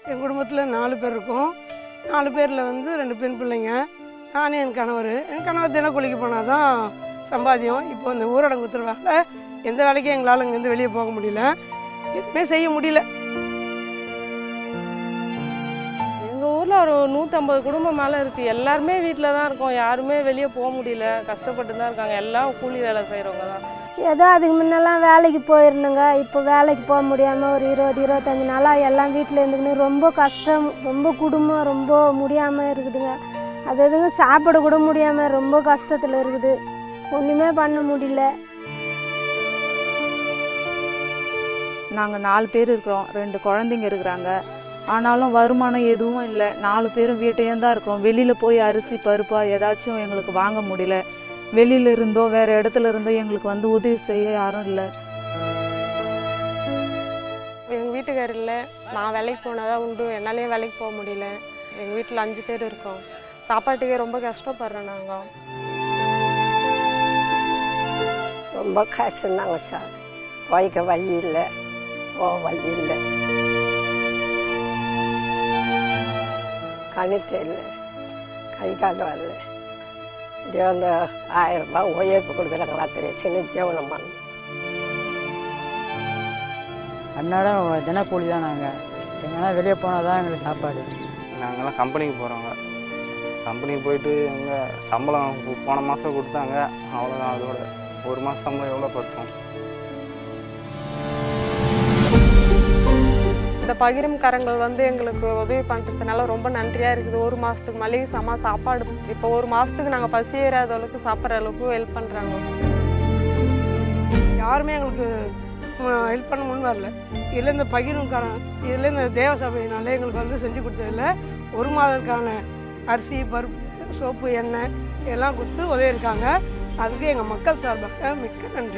என் குடும்பத்தில் நாலு பேர் இருக்கோம் நாலு பேரில் வந்து ரெண்டு பெண் பிள்ளைங்க நானே என் கணவர் என் கணவர் தினக்கூலிக்கு போனால் தான் சம்பாத்தியம் இப்போ இந்த ஊரடங்கு உத்தரவாக எந்த வேலைக்கும் எங்களால் இங்கேருந்து வெளியே போக முடியல எதுவுமே செய்ய முடியல எங்கள் ஊரில் ஒரு நூற்றம்பது குடும்பம் மேலே இருக்குது எல்லாருமே வீட்டில் தான் இருக்கோம் யாருமே வெளியே போக முடியல கஷ்டப்பட்டு தான் இருக்காங்க எல்லாம் கூலி வேலை செய்கிறவங்க தான் ஏதோ அதுக்கு முன்னெல்லாம் வேலைக்கு போயிருந்தேங்க இப்போ வேலைக்கு போக முடியாமல் ஒரு இருபது இருபத்தஞ்சி நாளாக எல்லாம் வீட்டில் இருந்துக்கின்னு ரொம்ப கஷ்டம் ரொம்ப குடும்பம் ரொம்ப முடியாமல் இருக்குதுங்க அது எதுங்க சாப்பிட கூட முடியாமல் ரொம்ப கஷ்டத்தில் இருக்குது ஒன்றுமே பண்ண முடியல நாங்கள் நாலு பேர் இருக்கிறோம் ரெண்டு குழந்தைங்க இருக்கிறாங்க ஆனாலும் வருமானம் எதுவும் இல்லை நாலு பேரும் வீட்டையும் தான் இருக்கிறோம் வெளியில் போய் அரிசி பருப்பா ஏதாச்சும் எங்களுக்கு வாங்க முடியல வெளியில இருந்தோ வேறு இடத்துல இருந்தோ எங்களுக்கு வந்து உதவி செய்ய யாரும் இல்லை எங்கள் வீட்டுக்காரர் இல்லை நான் வேலைக்கு போனால் தான் உண்டு என்னாலேயும் வேலைக்கு போக முடியல எங்கள் வீட்டில் அஞ்சு பேர் இருக்கோம் சாப்பாட்டுக்கே ரொம்ப கஷ்டப்படுறோம் நாங்கள் ரொம்ப கஷ்டம்தாங்க சார் போய்க்க வழி இல்லை போக வழி இல்லை கணித்து இல்லை கை கால் வரல இதே அந்த ஆயிரம் ரூபாய் உயர்ப்பு கொடுக்குறாங்களா தெரியும் சின்ன ஜீவனம் பண்ண அன்னாடம் தினக்கூலி தான் நாங்கள் எங்கன்னா வெளியே போனால் தான் எங்களுக்கு சாப்பாடு நாங்கள்லாம் கம்பெனிக்கு போகிறோங்க கம்பெனிக்கு போயிட்டு எங்கே சம்பளம் போ- போன மாதம் கொடுத்தாங்க அவ்வளோதான் அதோட ஒரு மாதம் சம்பளம் எவ்வளோ பத்தும் இந்த பகிரும் கரங்கள் வந்து எங்களுக்கு உதவி பண்ணுறதுனால ரொம்ப நன்றியாக இருக்குது ஒரு மாதத்துக்கு மளிகை சாமான் சாப்பாடு இப்போ ஒரு மாதத்துக்கு நாங்கள் பசி ஏறாத அளவுக்கு சாப்பிட்ற அளவுக்கு ஹெல்ப் பண்ணுறாங்க யாருமே எங்களுக்கு ஹெல்ப் பண்ண முன் வரல இதில் இந்த பகிரும் காரம் இதில் இந்த தேவ சபையினால எங்களுக்கு வந்து செஞ்சு கொடுத்ததில் ஒரு மாதத்துக்கான அரிசி பருப்பு சோப்பு எண்ணெய் இதெல்லாம் கொடுத்து உதவி இருக்காங்க அதுக்கு எங்கள் மக்கள் சார்பாக மிக்க நன்றி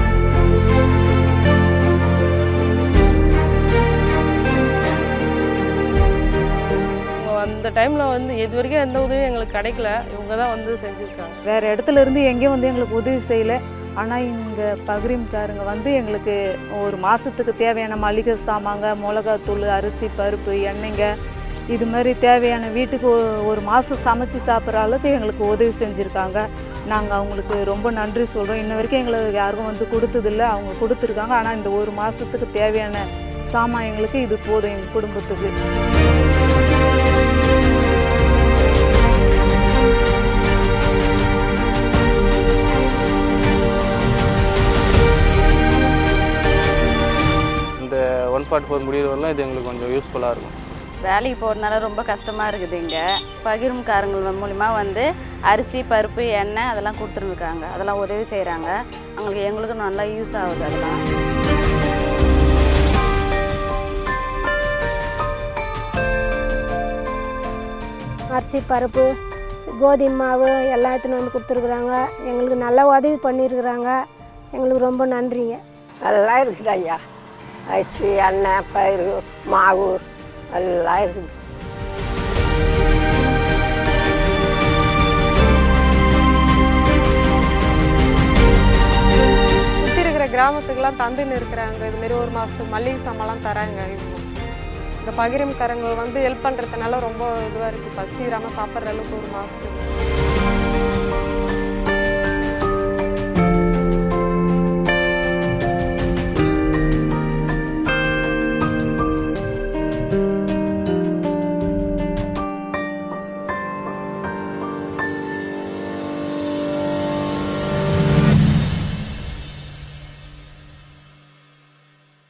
இவங்க அந்த டைமில் வந்து இது வரைக்கும் எந்த உதவியும் எங்களுக்கு கிடைக்கல இவங்க தான் வந்து செஞ்சுருக்காங்க வேறு இடத்துல இருந்து எங்கேயும் வந்து எங்களுக்கு உதவி செய்யலை ஆனால் இங்கே பகிரிம்காரங்க வந்து எங்களுக்கு ஒரு மாதத்துக்கு தேவையான மளிகை சாமாங்க மிளகாத்தூள் அரிசி பருப்பு எண்ணெய்ங்க இது மாதிரி தேவையான வீட்டுக்கு ஒ- ஒரு மாதம் சமைச்சு சாப்பிட்ற அளவுக்கு எங்களுக்கு உதவி செஞ்சுருக்காங்க நாங்கள் அவங்களுக்கு ரொம்ப நன்றி சொல்கிறோம் இன்ன வரைக்கும் எங்களுக்கு யாருக்கும் வந்து கொடுத்ததில்ல அவங்க கொடுத்துருக்காங்க ஆனால் இந்த ஒரு மாதத்துக்கு தேவையான சாமான் எங்களுக்கு இது போதும் எங்கள் குடும்பத்துக்கு இந்த ஒன் ஃபார்ட்டி ஃபோர் முடியிற வரலாம் இது எங்களுக்கு கொஞ்சம் யூஸ்ஃபுல்லாக இருக்கும் வேலைக்கு போகிறதுனால ரொம்ப கஷ்டமாக இருக்குது இங்கே பகிரும்காரங்கள் மூலிமா வந்து அரிசி பருப்பு எண்ணெய் அதெல்லாம் கொடுத்துருக்காங்க அதெல்லாம் உதவி செய்கிறாங்க அவங்களுக்கு எங்களுக்கும் நல்லா யூஸ் ஆகுது அதெல்லாம் அரிசி பருப்பு கோதுமை மாவு எல்லாம் எடுத்துன்னு வந்து கொடுத்துருக்குறாங்க எங்களுக்கு நல்ல உதவி பண்ணியிருக்கிறாங்க எங்களுக்கு ரொம்ப நன்றிங்க எல்லாம் இருக்குது ஐயா அரிசி எண்ணெய் பயிறு மாவு எல்லாம் இருக்குது சுற்றி இருக்கிற கிராமத்துக்கெல்லாம் தந்துன்னு இருக்கிறாங்க இதுமாரி ஒரு மாதத்துக்கு மளிகை சாமான்லாம் தராங்க இவங்க இந்த பகிரும் கரங்கள் வந்து ஹெல்ப் பண்ணுறதுனால ரொம்ப இதுவாக இருக்குது பசிராமல் சாப்பிட்ற அளவுக்கு ஒரு மாதத்துக்கு